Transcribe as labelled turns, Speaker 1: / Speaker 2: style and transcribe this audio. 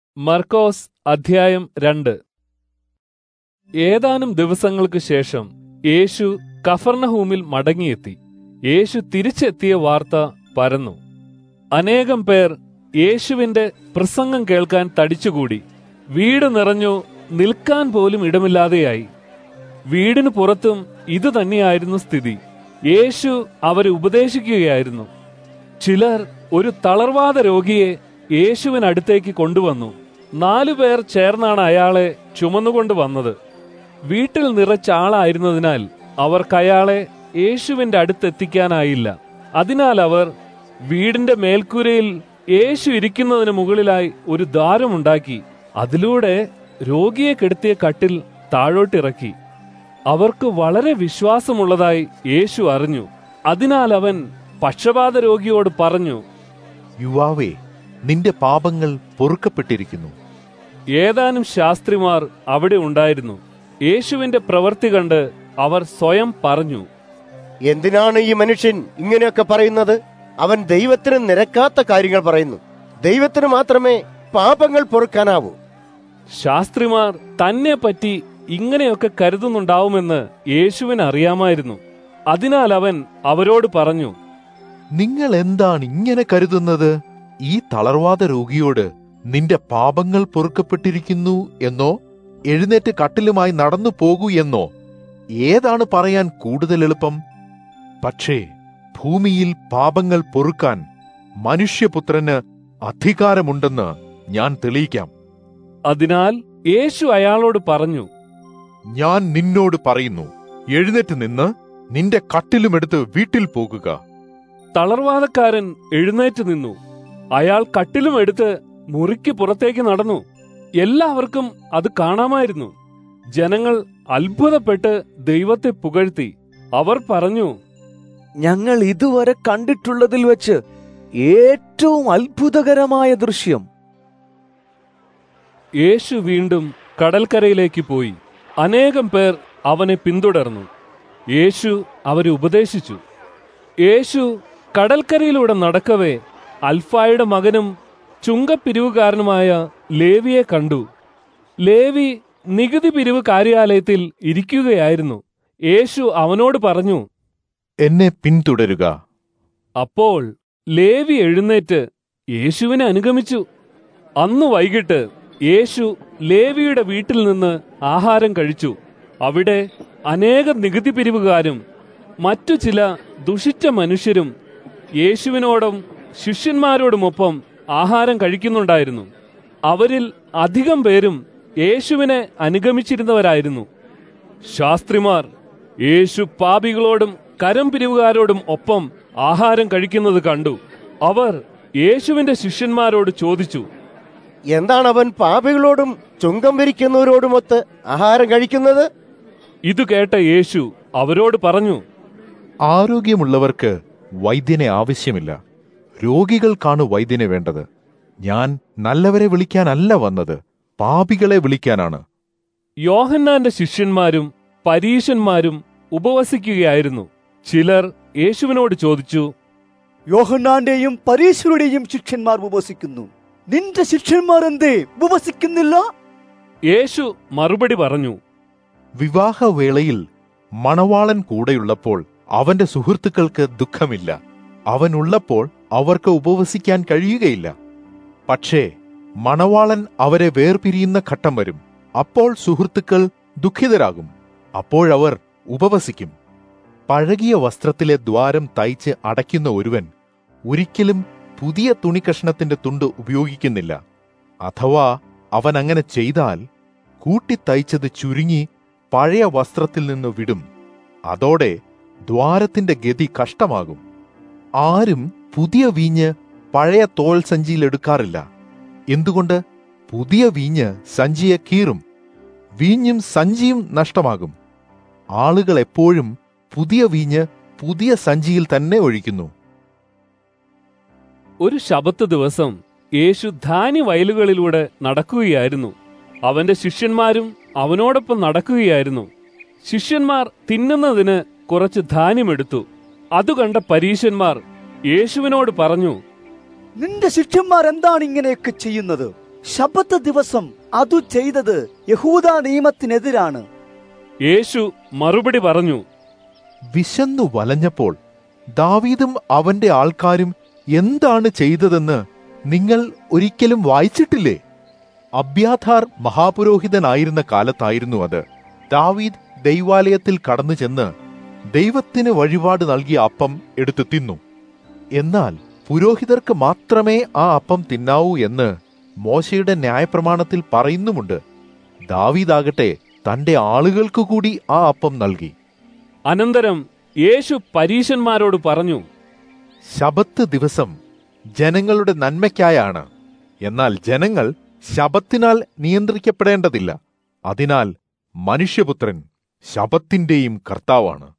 Speaker 1: മർക്കോസ് അധ്യായം രണ്ട് ഏതാനും ദിവസങ്ങൾക്ക് ശേഷം യേശു കഫർണഹൂമിൽ മടങ്ങിയെത്തി യേശു തിരിച്ചെത്തിയ വാർത്ത പരന്നു അനേകം പേർ യേശുവിന്റെ പ്രസംഗം കേൾക്കാൻ തടിച്ചുകൂടി വീട് നിറഞ്ഞു നിൽക്കാൻ പോലും ഇടമില്ലാതെയായി വീടിന് പുറത്തും ഇത് തന്നെയായിരുന്നു സ്ഥിതി യേശു അവരെ ഉപദേശിക്കുകയായിരുന്നു ചിലർ ഒരു തളർവാദ രോഗിയെ യേശുവിനടുത്തേക്ക് കൊണ്ടുവന്നു നാലു പേർ ചേർന്നാണ് അയാളെ ചുമന്നുകൊണ്ട് വന്നത് വീട്ടിൽ നിറച്ച ആളായിരുന്നതിനാൽ അവർക്ക് അയാളെ യേശുവിന്റെ അടുത്തെത്തിക്കാനായില്ല അതിനാൽ അവർ വീടിന്റെ മേൽക്കൂരയിൽ യേശു ഇരിക്കുന്നതിന് മുകളിലായി ഒരു ദ്വാരമുണ്ടാക്കി അതിലൂടെ രോഗിയെ കെടുത്തിയ കട്ടിൽ താഴോട്ടിറക്കി അവർക്ക് വളരെ വിശ്വാസമുള്ളതായി യേശു അറിഞ്ഞു അതിനാൽ അവൻ പക്ഷപാത രോഗിയോട് പറഞ്ഞു
Speaker 2: യുവാവേ നിന്റെ പാപങ്ങൾ പൊറുക്കപ്പെട്ടിരിക്കുന്നു
Speaker 1: ഏതാനും ശാസ്ത്രിമാർ അവിടെ ഉണ്ടായിരുന്നു യേശുവിന്റെ പ്രവൃത്തി കണ്ട് അവർ സ്വയം പറഞ്ഞു
Speaker 3: എന്തിനാണ് ഈ മനുഷ്യൻ ഇങ്ങനെയൊക്കെ പറയുന്നത് അവൻ ദൈവത്തിന് നിരക്കാത്ത കാര്യങ്ങൾ പറയുന്നു ദൈവത്തിന് മാത്രമേ പാപങ്ങൾ പൊറുക്കാനാവൂ
Speaker 1: ശാസ്ത്രിമാർ തന്നെ പറ്റി ഇങ്ങനെയൊക്കെ കരുതുന്നുണ്ടാവുമെന്ന് യേശുവിന് അറിയാമായിരുന്നു അതിനാൽ അവൻ അവരോട് പറഞ്ഞു
Speaker 2: നിങ്ങൾ എന്താണ് ഇങ്ങനെ കരുതുന്നത് ഈ തളർവാദ രോഗിയോട് നിന്റെ പാപങ്ങൾ പൊറുക്കപ്പെട്ടിരിക്കുന്നു എന്നോ എഴുന്നേറ്റ് കട്ടിലുമായി നടന്നു പോകൂ എന്നോ ഏതാണ് പറയാൻ കൂടുതൽ എളുപ്പം പക്ഷേ ഭൂമിയിൽ പാപങ്ങൾ പൊറുക്കാൻ മനുഷ്യപുത്രന് അധികാരമുണ്ടെന്ന് ഞാൻ തെളിയിക്കാം
Speaker 1: അതിനാൽ യേശു അയാളോട് പറഞ്ഞു
Speaker 2: ഞാൻ നിന്നോട് പറയുന്നു എഴുന്നേറ്റ് നിന്ന് നിന്റെ കട്ടിലുമെടുത്ത് വീട്ടിൽ പോകുക
Speaker 1: തളർവാദക്കാരൻ എഴുന്നേറ്റ് നിന്നു അയാൾ കട്ടിലും എടുത്ത് മുറിക്ക് പുറത്തേക്ക് നടന്നു എല്ലാവർക്കും അത് കാണാമായിരുന്നു ജനങ്ങൾ അത്ഭുതപ്പെട്ട് ദൈവത്തെ പുകഴ്ത്തി അവർ പറഞ്ഞു
Speaker 4: ഞങ്ങൾ ഇതുവരെ കണ്ടിട്ടുള്ളതിൽ വെച്ച് ഏറ്റവും അത്ഭുതകരമായ ദൃശ്യം
Speaker 1: യേശു വീണ്ടും കടൽക്കരയിലേക്ക് പോയി അനേകം പേർ അവനെ പിന്തുടർന്നു യേശു അവരെ ഉപദേശിച്ചു യേശു കടൽക്കരയിലൂടെ നടക്കവേ അൽഫായുടെ മകനും ചുങ്കപ്പിരിവുകാരനുമായ ലേവിയെ കണ്ടു ലേവി നികുതി പിരിവ് കാര്യാലയത്തിൽ ഇരിക്കുകയായിരുന്നു യേശു അവനോട് പറഞ്ഞു
Speaker 2: എന്നെ പിന്തുടരുക
Speaker 1: അപ്പോൾ ലേവി എഴുന്നേറ്റ് യേശുവിനെ അനുഗമിച്ചു അന്നു വൈകിട്ട് യേശു ലേവിയുടെ വീട്ടിൽ നിന്ന് ആഹാരം കഴിച്ചു അവിടെ അനേകം നികുതി പിരിവുകാരും മറ്റു ചില ദുഷിച്ച മനുഷ്യരും യേശുവിനോടും ശിഷ്യന്മാരോടുമൊപ്പം ആഹാരം കഴിക്കുന്നുണ്ടായിരുന്നു അവരിൽ അധികം പേരും യേശുവിനെ അനുഗമിച്ചിരുന്നവരായിരുന്നു ശാസ്ത്രിമാർ യേശു പാപികളോടും കരം പിരിവുകാരോടും ഒപ്പം ആഹാരം കഴിക്കുന്നത് കണ്ടു അവർ യേശുവിന്റെ ശിഷ്യന്മാരോട് ചോദിച്ചു
Speaker 3: എന്താണ് അവൻ പാപികളോടും ചുങ്കം വിരിക്കുന്നവരോടുമൊത്ത് ആഹാരം കഴിക്കുന്നത്
Speaker 1: ഇത് കേട്ട യേശു അവരോട് പറഞ്ഞു
Speaker 2: ആരോഗ്യമുള്ളവർക്ക് വൈദ്യനെ ആവശ്യമില്ല രോഗികൾക്കാണ് വൈദ്യനെ വേണ്ടത് ഞാൻ നല്ലവരെ വിളിക്കാനല്ല വന്നത് പാപികളെ വിളിക്കാനാണ്
Speaker 1: യോഹന്നാന്റെ ശിഷ്യന്മാരും പരീശന്മാരും ഉപവസിക്കുകയായിരുന്നു ചിലർ യേശുവിനോട് ചോദിച്ചു
Speaker 5: യോഹന്നാന്റെയും പരീശരുടെയും ശിഷ്യന്മാർ ഉപവസിക്കുന്നു നിന്റെ ശിഷ്യന്മാർ എന്തേ ഉപവസിക്കുന്നില്ല
Speaker 1: യേശു മറുപടി പറഞ്ഞു
Speaker 2: വിവാഹവേളയിൽ മണവാളൻ കൂടെയുള്ളപ്പോൾ അവന്റെ സുഹൃത്തുക്കൾക്ക് ദുഃഖമില്ല അവനുള്ളപ്പോൾ അവർക്ക് ഉപവസിക്കാൻ കഴിയുകയില്ല പക്ഷേ മണവാളൻ അവരെ വേർപിരിയുന്ന ഘട്ടം വരും അപ്പോൾ സുഹൃത്തുക്കൾ ദുഃഖിതരാകും അപ്പോഴവർ ഉപവസിക്കും പഴകിയ വസ്ത്രത്തിലെ ദ്വാരം തയ്ച്ച് അടയ്ക്കുന്ന ഒരുവൻ ഒരിക്കലും പുതിയ തുണിക്കഷ്ണത്തിന്റെ തുണ്ട് ഉപയോഗിക്കുന്നില്ല അഥവാ അവൻ അങ്ങനെ ചെയ്താൽ കൂട്ടിത്തയ്ച്ചത് ചുരുങ്ങി പഴയ വസ്ത്രത്തിൽ നിന്ന് വിടും അതോടെ ദ്വാരത്തിന്റെ ഗതി കഷ്ടമാകും ആരും പുതിയ വീഞ്ഞ് പഴയ തോൾ സഞ്ചിയിൽ എടുക്കാറില്ല എന്തുകൊണ്ട് പുതിയ വീഞ്ഞ് സഞ്ചിയെ കീറും വീഞ്ഞും സഞ്ചിയും നഷ്ടമാകും ആളുകൾ എപ്പോഴും പുതിയ വീഞ്ഞ് പുതിയ സഞ്ചിയിൽ തന്നെ ഒഴിക്കുന്നു
Speaker 1: ഒരു ശബത്ത് ദിവസം യേശു ധാന്യ വയലുകളിലൂടെ നടക്കുകയായിരുന്നു അവന്റെ ശിഷ്യന്മാരും അവനോടൊപ്പം നടക്കുകയായിരുന്നു ശിഷ്യന്മാർ തിന്നുന്നതിന് കുറച്ച് ധാന്യമെടുത്തു അത് കണ്ട പരീശന്മാർ യേശുവിനോട് പറഞ്ഞു
Speaker 5: നിന്റെ ശിഷ്യന്മാർ എന്താണ് ഇങ്ങനെയൊക്കെ ചെയ്യുന്നത് ശബത്ത് ദിവസം അതു ചെയ്തത് യഹൂദ നിയമത്തിനെതിരാണ്
Speaker 1: യേശു മറുപടി പറഞ്ഞു
Speaker 2: വിശന്നു വലഞ്ഞപ്പോൾ ദാവീദും അവന്റെ ആൾക്കാരും എന്താണ് ചെയ്തതെന്ന് നിങ്ങൾ ഒരിക്കലും വായിച്ചിട്ടില്ലേ അബ്യാഥാർ മഹാപുരോഹിതനായിരുന്ന കാലത്തായിരുന്നു അത് ദാവീദ് ദൈവാലയത്തിൽ കടന്നു ചെന്ന് ദൈവത്തിന് വഴിപാട് നൽകിയ അപ്പം എടുത്തു തിന്നു എന്നാൽ പുരോഹിതർക്ക് മാത്രമേ ആ അപ്പം തിന്നാവൂ എന്ന് മോശയുടെ ന്യായപ്രമാണത്തിൽ പറയുന്നുമുണ്ട് ദാവീദാകട്ടെ തന്റെ ആളുകൾക്കു കൂടി ആ അപ്പം നൽകി
Speaker 1: അനന്തരം യേശു പരീശന്മാരോട് പറഞ്ഞു
Speaker 2: ശബത്ത് ദിവസം ജനങ്ങളുടെ നന്മയ്ക്കായാണ് എന്നാൽ ജനങ്ങൾ ശബത്തിനാൽ നിയന്ത്രിക്കപ്പെടേണ്ടതില്ല അതിനാൽ മനുഷ്യപുത്രൻ ശബത്തിന്റെയും കർത്താവാണ്